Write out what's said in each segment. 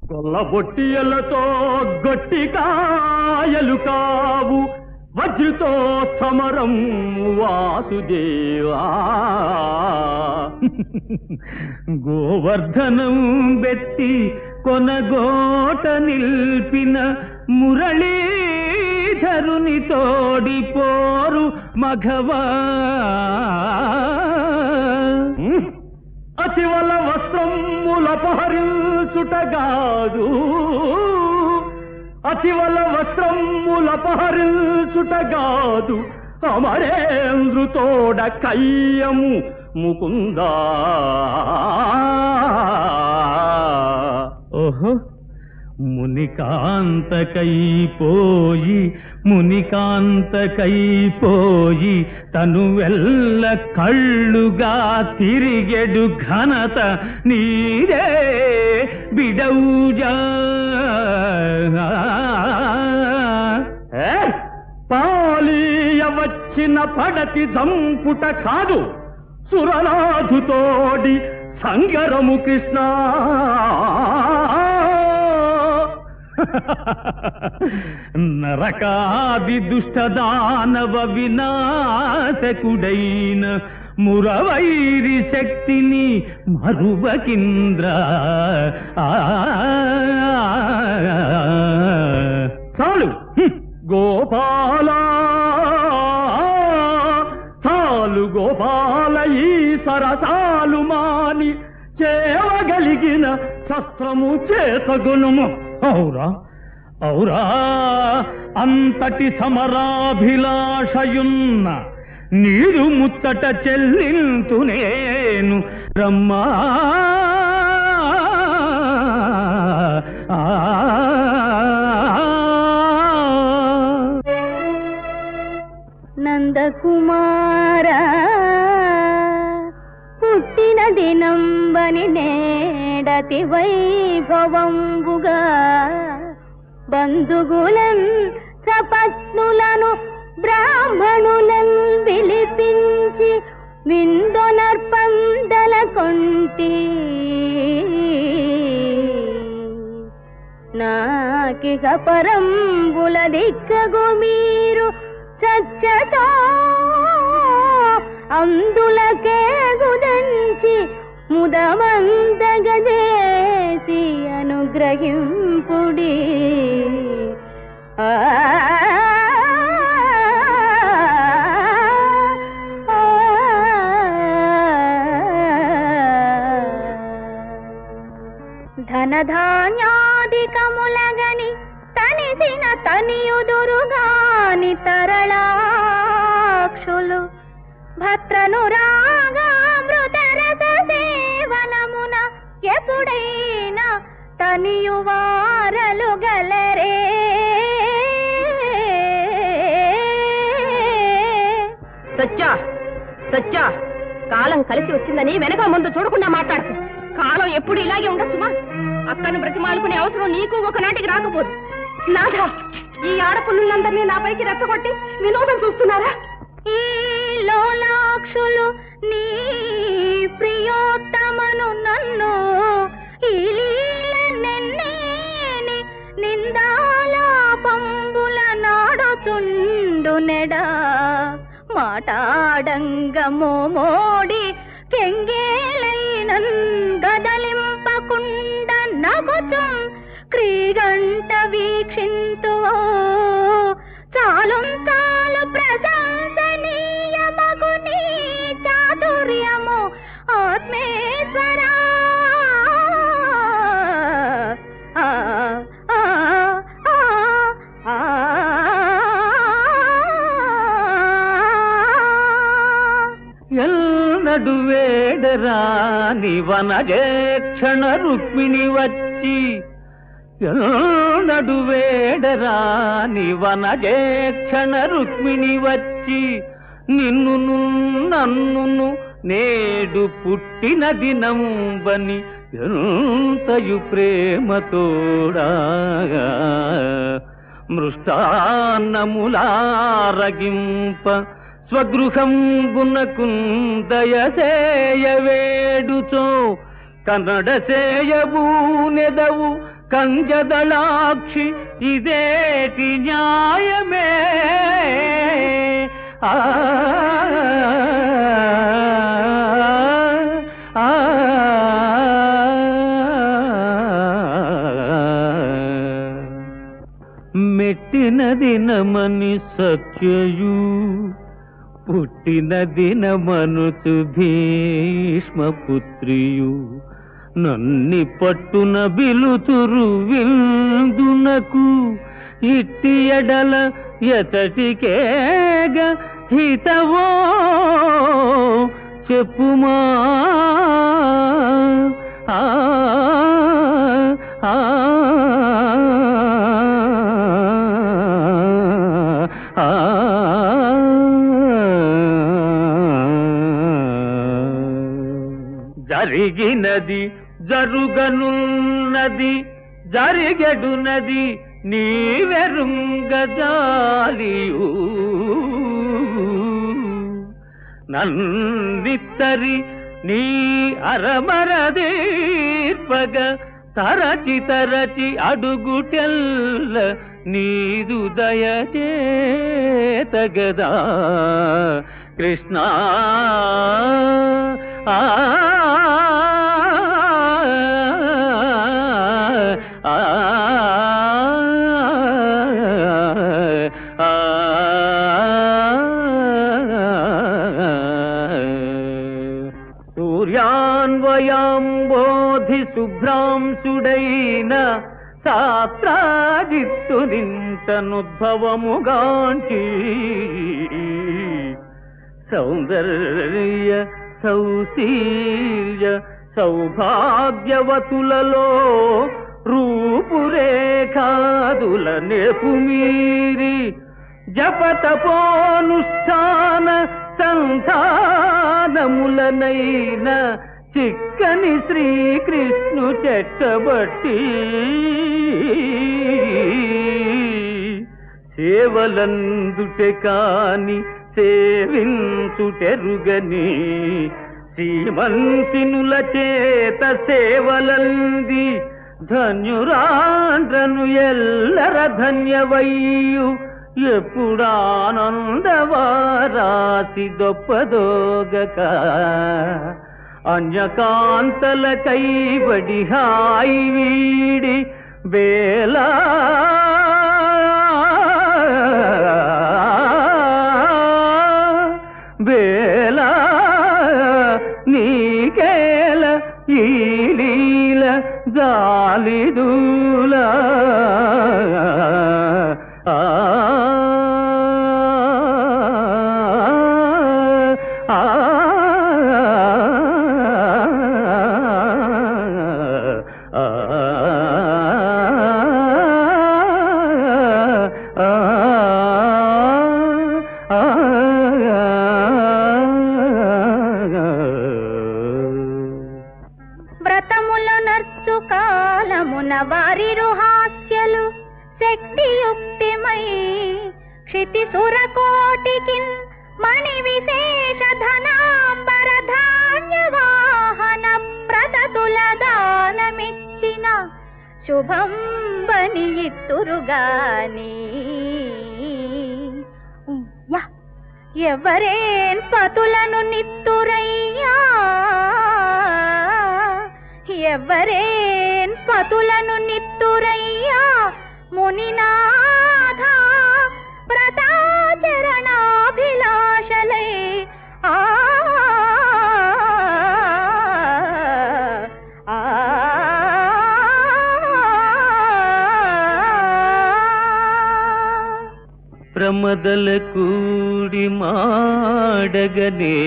కొల్లబొట్టియలతో గట్టి కాయలు కావు వజ్రతో సమరం వాసుదేవా గోవర్ధనం బెట్టి కొనగోట నిల్పిన మురళీధరుని తోడిపోరు మఘవా అతివల వస్త్రములపహరించుటగాదు అతివల వస్త్రములపహరించుటగాదు అమరేంద్రుతోడ కయ్యము ముకుందా ఓహో మునికాంతకైపోయి మునికాంతకైపోయి తను వెళ్ళ కళ్ళుగా తిరిగెడు ఘనత నీరే బిడౌజా పాలీయ వచ్చిన పడతి జంపుట కాదు సురనాథుతోడి సంగరము కృష్ణ నరకాది దుష్టదానవ వినాశకుడైన మురవైరి శక్తిని మరువకింద్ర ఆ చాలు హ్మ్. గోపాలా చాలు గోపాల ఈ సరసాలు మాని చేవగలిగిన శస్త్రము చేతగుణము ఔరా ఔరా అంతటి సమరాభిలాషయున్న నీరు ముత్తట చెల్లింతు నేను రమ్మా నందకుమార పుట్టిన దినంబని నేడతి వైభవంబుగా బంధుగులన్ సపత్నులను బ్రాహ్మణులన్ పిలిపించి విందొనర్పందల కొంటి నాకిక పరంబుల దిక్కగు మీరు సత్యతో అందులకే గుదంచి ముదమందగదేసి అనుగ్రహింపుడి ఆ ధనధాన్యాధికములగని తనిసిన తనియుదురుగాని తరళాక్షులు భద్రను రాగామృతరస సేవనమున ఎప్పుడైనా తనియువారలు గలరే సత్యా సత్యా కాలం కలిసి వచ్చిందని వెనక ముందు చూడకుండా మాట్లాడుతూ కాలం ఎప్పుడు ఇలాగే ఉండొచ్చుమా అక్కను బ్రతిమాలుకునే అవసరం నీకు ఒకనాటికి రాకపోదు నాథా ఈ ఆడపిల్లందరినీ నా పైకి రెచ్చగొట్టి వినోదం చూస్తున్నారా ఈ లోలాక్షులు నీ ప్రియోత్తమను నన్ను ఈ లీలనెన్నేని నిందాలాపంబుల నాడుచుండు నెడా మాటాడంగమో మోడి కెంగేలైనన్ గదలింపకుండ నగుచు క్రీగంట వీక్షింతువో చాలు చాలు ప్రశంసనీయమగు నీ చాతుర్యము ఆత్మేశ్వరా ఆ, ఆ, ఆ, ఆ, ఎల్లడు వేడరాని వనజేక్షణ రుక్మిణి వచ్చి ఎల్లడు వేడరాని వనజేక్షణ రుక్మిణి వచ్చి నిన్నును నన్నును నేడు పుట్టిన దినంబని ఎంతయు ప్రేమతోడా మృష్టాన్నములారగింప స్వగృహంబునకు దయసేయ వేడుచో కన్నడ సేయవు నెదవు కంజదళాక్షి ఇదేటి న్యాయమే ఆ ఆ, మెట్టిన దినమని సత్యయు పుట్టిన దినమనుచు భీష్మపుత్రియు నన్ని పట్టున బిలుతురు విందునకు ఇట్టి ఎడల ఎతటికేగ హితవో చెప్పుమా ఆ ఆ ఆ జరిగినది జరుగనున్నది జరిగెడునది నీవెరుంగజాలియు నన్నిత్తరి నీ అరమరదీర్పగ తరచి తరచి అడుగుటెల్ల నీదు దయచేతగదా కృష్ణ ఆ ఆ సూర్యాన్వయాంబోధి శుభ్రాంశుడైన సాత్రాజిత్తు నింతనుద్భవముగాంచి సౌందర్య సౌశీల్య సౌభాగ్యవతులలో రూపురేఖాదుల నెపుమీరి జపతపోనుష్ఠాన సంధానములనైన చిక్కని శ్రీకృష్ణు చెట్టబట్టి సేవలందుటె కాని సేవించుటెరుగని శ్రీమంతినుల చేత సేవలంది ధన్యురాండ్రను ఎల్లర ధన్యవయ్యు ఎప్పుడానందవారాసి దొప్పదోగక అన్యకాంతల కైబడి హాయి వీడి వేలా వేలా నీకేల ఈ లీల జాలిదూల ఆ ఆ వ్రతముల నర్చు కాలమున వారి రుహాస్యలు శక్తియుక్తిమై క్షితి సురకోటికి మణి విశేష ధనాంబర ధాన్య వాహన ప్రదతుల దానమిచ్చిన శుభం బని ఇత్తురుగాని యా ఎవరేన్ పతులను నిత్తురయ్యా ఎవరేన్ పతులను నిత్తురయ్యా మునినాథ వ్రతాచరణాభిలాషలై ఆ ఆ ప్రమదల కూడి మాడగనే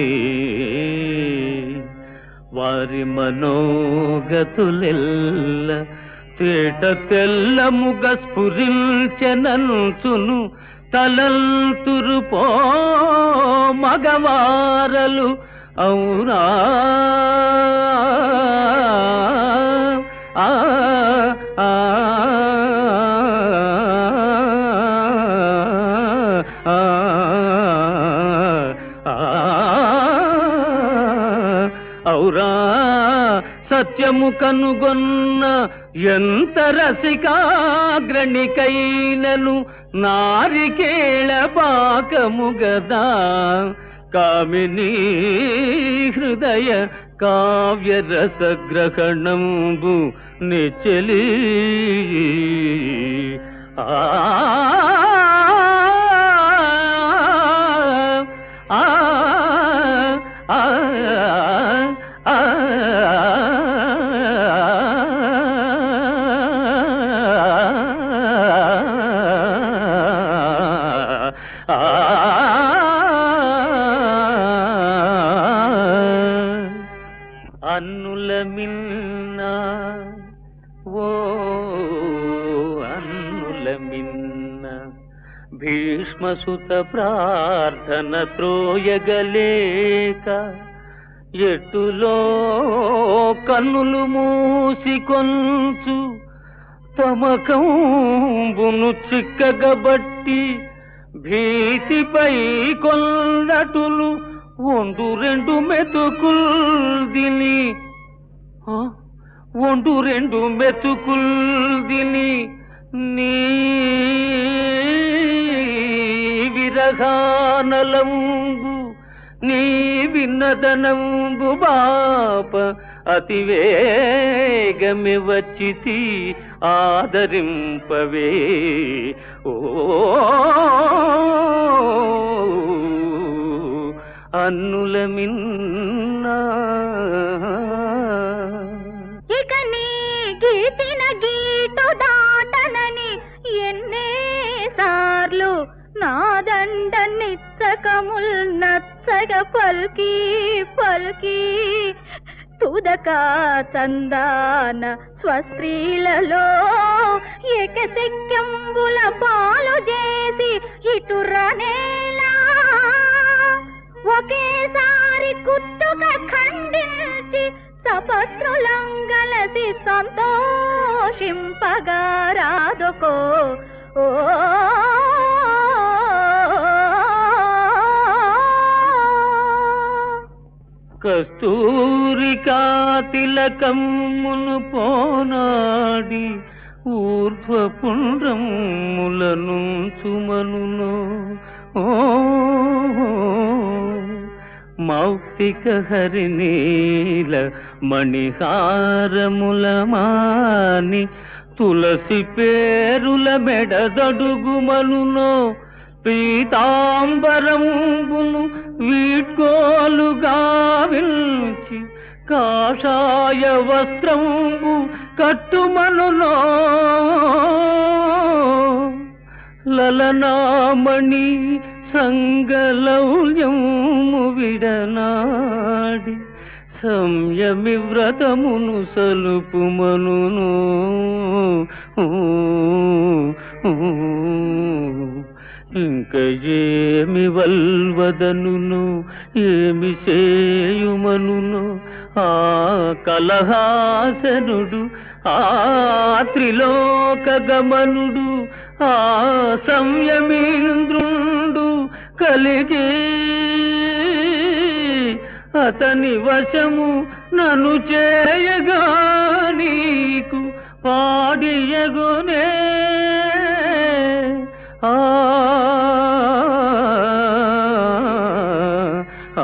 వారి మనోగతులెల్ల తేట తెల్లముగ స్ఫురించనంచును తలంతురు పో మగవారలు అవునా ఆ ఆ ఔరా సత్యము కనుగొన్న ఎంత రసికాగ్రణికైనను నారికేళ పాకము గదా కామిని హృదయ కావ్య రసగ్రహణంబు నిచ్చలి ఆ ఆ ఆ ఆ అన్నుల మిన్న ఓ అన్నుల మిన్న భీష్మసుత ప్రార్థన త్రోయగలేక ఎట్టులో కన్నులు మూసికొంచు తమకంబును చిక్కగబట్టి భీతిపై కొల్లటులు ఒండు రెండు మెతుకుల్ దిని ఆ, ఒండు రెండు మెతుకుల్ దిని నీ విరగానలంబు నీ విన్నదనంబు బాప అతివేగమి వచ్చితి ఆదరింపవే ఓ అన్నుల మిన్నా ఇక నీ గీతిన గీటు దాటనని ఎన్నే సార్లు నాదండ నిచ్చకముల్ నచ్చగ పల్కి పల్కి తుదక చందాన స్వస్త్రీలలో ఏకశక్యంబుల పాలు చేసి ఇటురనేలా ఒకేసారి కుత్తుక ఖండించి సపత్రులంగలసి సంతోషింపగా రాదుకో ఓ కస్తూరికా తిలకమ్మును పోనాడి ఊర్ధ్వ పుండ్రములను చుమనును ఓ మౌక్తిక హరినీల మణిహారముల మాని తులసి పేరుల మెడదడుగుమనునో పీతాంబరంబును వీడ్కోలుగా విల్చి కాషాయ వస్త్రంబు కట్టుమనులో లలనామణి సంగలౌల్యము విడనాడి సంయమి వ్రతమును సలుపుమనును ఇంక ఏమి వల్వదనును ఏమి చేయుమనును ఆ కలహాసనుడు ఆ త్రిలోక గమనుడు ఆ సంయమీంద్రుండు కలిగి అతని వశము నన్ను చేయగా నీకు పాడియగునే ఆ ఆ,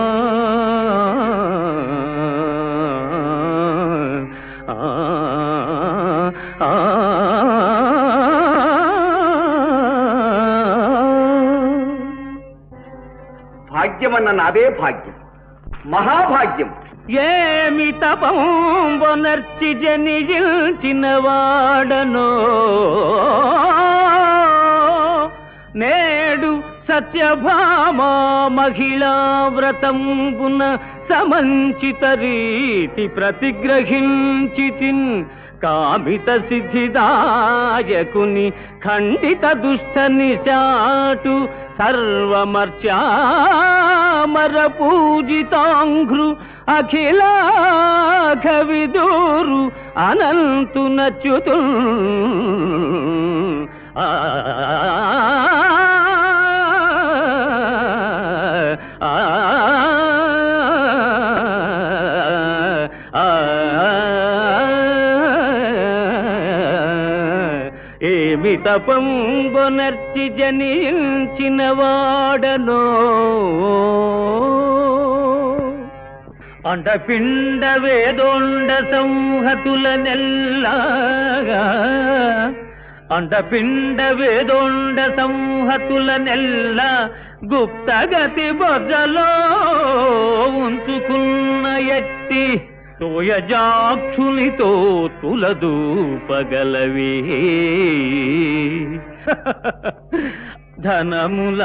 ఆ, ఆ, భాగ్యమన్న నాదే భాగ్యం మహాభాగ్యం ఏమి తపంబొనర్చి జనిజిల్చిన వాడనో నేడు సత్యభామా మహిళా వ్రతంబున సమంచిత రీతి ప్రతిగ్రహించితిన్ కామిత సిద్ధిదాయకుని ఖండిత దుష్ట నిశాటు సర్వమర్చామర పూజితాంఘ్రు అఖిలాఖ విదూరు అనంతు నచ్యుతు ఆ ఆ ఆ ఏమి తపంబొనర్చి జనించిన వాడనో అండపిండ వేదోండ సంహతుల నెల్లాగా అండపిండ వేదోండ సంహతుల నెల్ల గుప్తగతి బొజ్జలో ఉంచుకున్న ఎట్టి తోయజాక్షునితో తులదూపగలవే ధనముల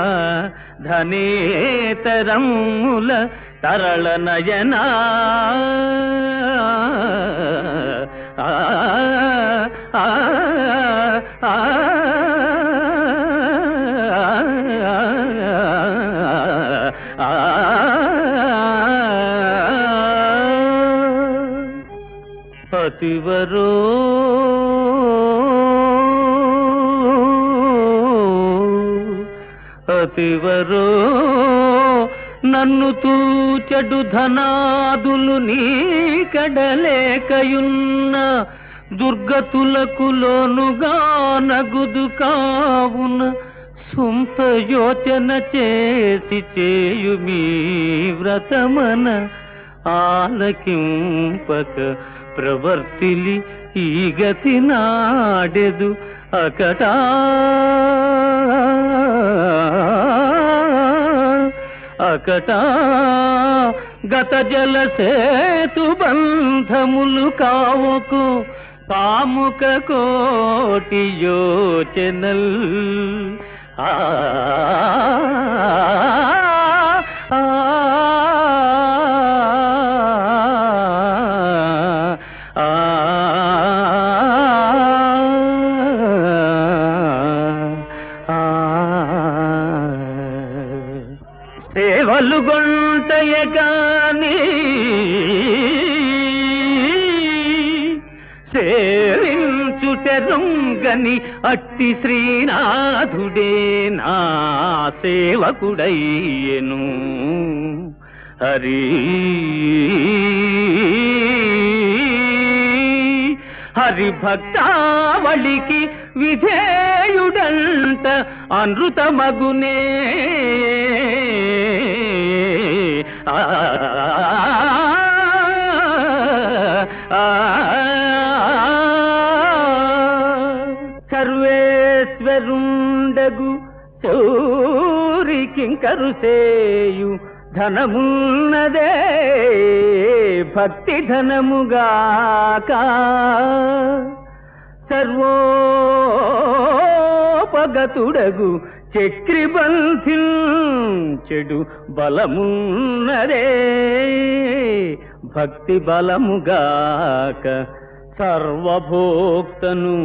ధనేతరముల తరళ నయనా ఆ, ఆ, ఆ, పతివరో అతివరో నన్ను తూచడు ధనాదులు నీ కడలేకయున్న దుర్గతులకు లోనుగా నగుదు కావున సొంత యోచన చేసి చేయుమీ వ్రతమన ఆలకింపక ప్రవర్తిలి ఈ గతి నాడెదు అకటా అకటా గత జల సేతు బంధములు కావకు పాముక కోటి యోచనల్ ఆ ఆ, ఆ, ఆ, సేవలు గొంటయ గాని సేవించుటెరుంగని అట్టి శ్రీనాథుడే నా సేవకుడయ్యెను హరి హరి భక్తావళికి విధేయుడంట అనృతమగునే ఆ, ఆ, సర్వేశ్వరుండగు చౌరికింకరు సేయు ధనమున్నదే భక్తి ధనముగాక సర్వోపగతుడగు చక్రిబంధిల్ చెడు బలమున్నదే భక్తి బలముగాక సర్వభోక్తను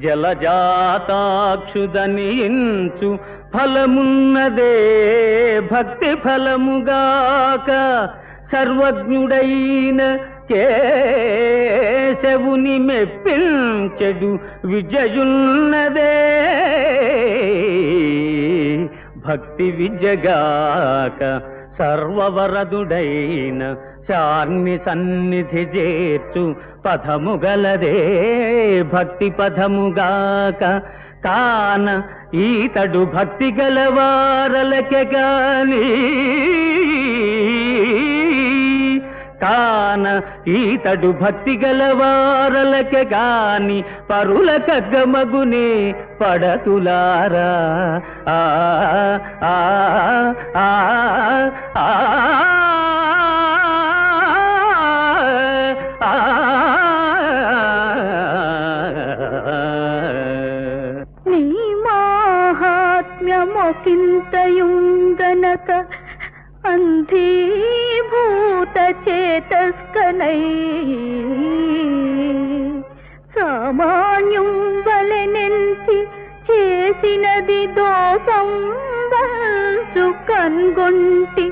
జలజాతాక్షుదనించు ఫలమున్నదే భక్తి ఫలముగాక సర్వజ్ఞుడైన కేశవుని మెప్పించెడు విజయున్నదే భక్తి విజగాక సర్వవరదుడైన శార్ని సన్నిధి చేర్చు పథము గలదే భక్తి పథముగాక కాన ఈతడు భక్తి గలవారలకె గాని కాన ఈతడు భక్తి గలవారలకె గాని పరుల కగ్గమగునే పడతులారా ఆ ఆ ఆ ఆ నీ మాహాత్మ్యమొకింతయుంగనక అంధీభూత చేతస్కనై సామాన్యం వలెనెంచి చేసినది దోషం వంచు కన్గొంటి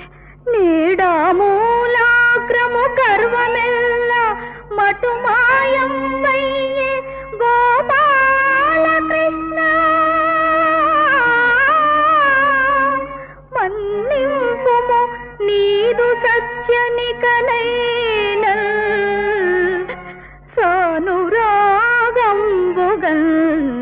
నీడామూలాగ్రము గర్వమెల్ల మటుమాయం వయ్యే గోపాలకృష్ణ మన్నింపుము నీదు సత్యనికనైన సానురాగంబుగల్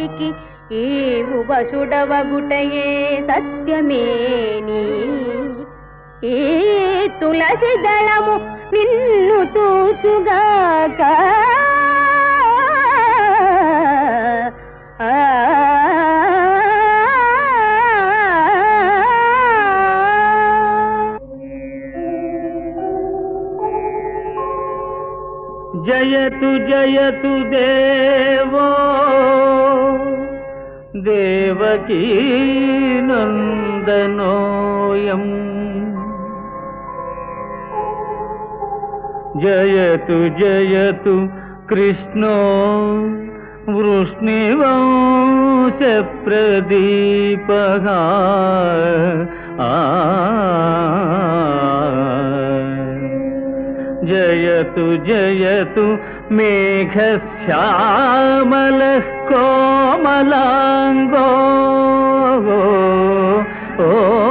వారికి ఈ వసుడవగుటయే సత్యమేని ఈ తులసి దళము నిన్ను తూచుగాక ఆ జయతు జయతు దేవో దేవకీ నందనోయం జయతు జయతు కృష్ణో వృష్ణివంశ ప్రదీప జయతు జయతు మేఘశ్యామల కోమలాంగో ఓ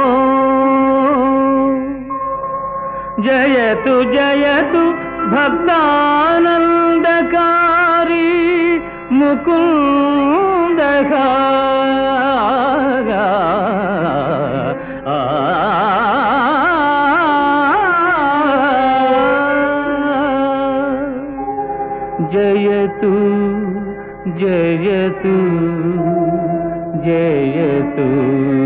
జయతు జయతు భక్తానందకారి ముకుంద జయతు జయతు జయతు